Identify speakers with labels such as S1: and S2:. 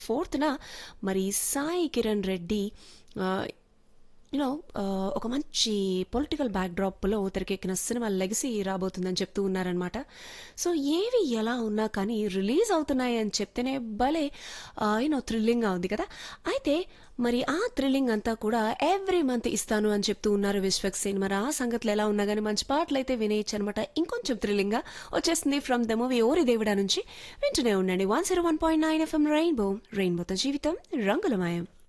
S1: ఫోర్త్‌న మరి సాయి కిరణ్ రెడ్డి ఆహ్, యూనో ఆహ్, ఒక మంచి పొలిటికల్ బ్యాక్‌డ్రాప్‌లో తెరకెక్కిన సినిమా 'లెగసీ' రాబోతుందని చెప్తూ ఉన్నారనమాట. సో, ఏవి ఎలా ఉన్నా కానీ రిలీజ్ అవుతున్నాయి అని చెప్తేనే భలే ఆహ్, యూనో థ్రిల్లింగ్‌గా ఉంది కదా! అయితే మరి ఆ థ్రిల్లింగ్ అంతా కూడా ఎవ్రీ మంత్ ఇస్తాను అని చెప్తూ ఉన్నారు విశ్వక్ సేన్. మరి ఆ సంగతులు ఎలా ఉన్నా గానీ మంచి పాటలైతే వినేయొచ్చనమాట. ఇంకొంచెం థ్రిల్లింగ్‌గా వచ్చేస్తుంది ఫ్రమ్ ద మూవీ 'ఓరి దేవుడా' నుంచి వింటూనే ఉండండి. 101.9 ఎఫ్ఎం రెయిన్బో రెయిన్బోతో జీవితం రంగులమయం.